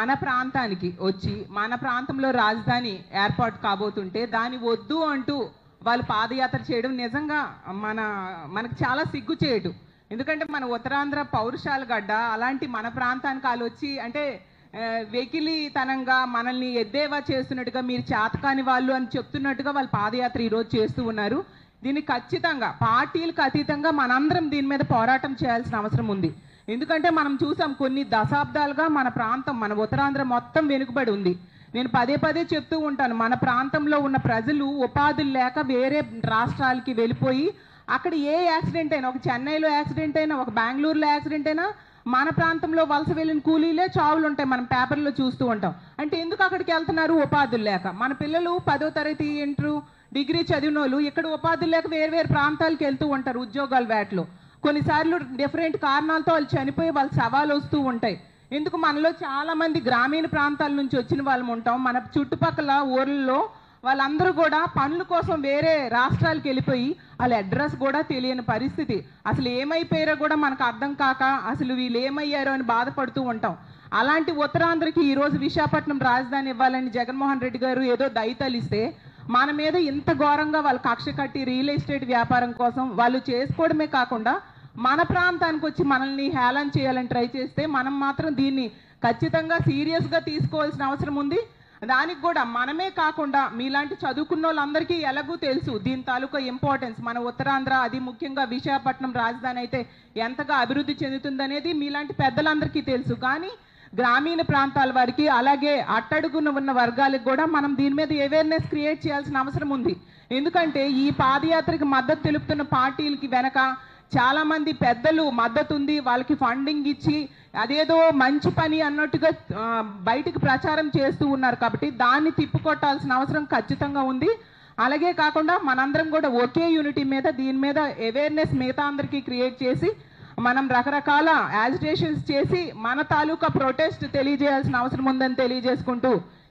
మన ప్రాంతానికి వచ్చి మన ప్రాంతంలో రాజధాని ఏర్పాటు కాబోతుంటే దాని వద్దు అంటూ వాళ్ళు పాదయాత్ర చేయడం నిజంగా మన మనకు చాలా సిగ్గు చేయడు ఎందుకంటే మన ఉత్తరాంధ్ర పౌరుషాల గడ్డ అలాంటి మన ప్రాంతానికి వాళ్ళు వచ్చి అంటే ఆ, వెకిలితనంగా మనల్ని ఎద్దేవా చేస్తున్నట్టుగా మీరు చేతకాని వాళ్ళు అని చెప్తున్నట్టుగా వాళ్ళు పాదయాత్ర ఈరోజు చేస్తూ ఉన్నారు దీన్ని ఖచ్చితంగా పార్టీలకు అతీతంగా మనందరం దీని మీద పోరాటం చేయాల్సిన అవసరం ఉంది ఎందుకంటే మనం చూసాం కొన్ని దశాబ్దాలుగా మన ప్రాంతం మన ఉత్తరాంధ్ర మొత్తం వెనుకబడి ఉంది నేను పదే పదే చెప్తూ ఉంటాను మన ప్రాంతంలో ఉన్న ప్రజలు ఉపాధులు లేక వేరే రాష్ట్రాలకి వెళ్ళిపోయి అక్కడ ఏ యాక్సిడెంట్ అయినా ఒక చెన్నైలో యాక్సిడెంట్ అయినా ఒక బెంగళూరులో యాక్సిడెంట్ అయినా మన ప్రాంతంలో వలస వెళ్ళిన కూలీలే చావులు ఉంటాయి మనం పేపర్లో చూస్తూ ఉంటాం అంటే ఎందుకు అక్కడికి వెళ్తున్నారు ఉపాధులు లేక మన పిల్లలు పదో తరగతి ఇంటరు డిగ్రీ చదివిన వాళ్ళు ఇక్కడ ఉపాధులు లేక వేరు వేరు ప్రాంతాలకు వెళ్తూ ఉంటారు ఉద్యోగాల వేటలో కొన్నిసార్లు డిఫరెంట్ కారణాలతో వాళ్ళు చనిపోయి వాళ్ళ సవాలు వస్తూ ఉంటాయి ఎందుకు మనలో చాలా మంది గ్రామీణ ప్రాంతాల నుంచి వచ్చిన వాళ్ళం ఉంటాం మన చుట్టుపక్కల ఊర్లలో వాళ్ళందరూ కూడా పనుల కోసం వేరే రాష్ట్రాలకు వెళ్ళిపోయి వాళ్ళ అడ్రస్ కూడా తెలియని పరిస్థితి అసలు ఏమైపోయారో కూడా మనకు అర్థం కాక అసలు వీళ్ళు ఏమయ్యారో అని బాధపడుతూ ఉంటాం అలాంటి ఉత్తరాంధ్రకి ఈరోజు విశాఖపట్నం రాజధాని ఇవ్వాలని జగన్మోహన్ రెడ్డి గారు ఏదో దయతలిస్తే మన మీద ఇంత ఘోరంగా వాళ్ళు కక్ష కట్టి రియల్ ఎస్టేట్ వ్యాపారం కోసం వాళ్ళు చేసుకోవడమే కాకుండా మన ప్రాంతానికి వచ్చి మనల్ని హేళన చేయాలని ట్రై చేస్తే మనం మాత్రం దీన్ని ఖచ్చితంగా సీరియస్గా తీసుకోవాల్సిన అవసరం ఉంది దానికి కూడా మనమే కాకుండా మీలాంటి చదువుకున్న వాళ్ళందరికీ ఎలాగూ తెలుసు దీని తాలూకా ఇంపార్టెన్స్ మన ఉత్తరాంధ్ర అది ముఖ్యంగా విశాఖపట్నం రాజధాని అయితే ఎంతగా అభివృద్ధి చెందుతుందనేది మీలాంటి పెద్దలందరికీ తెలుసు కానీ గ్రామీణ ప్రాంతాల వారికి అలాగే అట్టడుగున ఉన్న వర్గాలకు కూడా మనం దీని మీద అవేర్నెస్ క్రియేట్ చేయాల్సిన అవసరం ఉంది ఎందుకంటే ఈ పాదయాత్రకి మద్దతు తెలుపుతున్న పార్టీలకి వెనక చాలా మంది పెద్దలు మద్దతు ఉంది వాళ్ళకి ఫండింగ్ ఇచ్చి అదేదో మంచి పని అన్నట్టుగా ఆ, బయటికి ప్రచారం చేస్తూ ఉన్నారు కాబట్టి దాన్ని తిప్పుకొట్టాల్సిన అవసరం ఖచ్చితంగా ఉంది అలాగే కాకుండా మనందరం కూడా ఒకే యూనిటీ మీద దీని మీద అవేర్నెస్ మిగతా అందరికీ క్రియేట్ చేసి మనం రకరకాల యాజిటేషన్స్ చేసి మన తాలూకా ప్రొటెస్ట్ తెలియజేయాల్సిన అవసరం ఉందని తెలియజేసుకుంటూ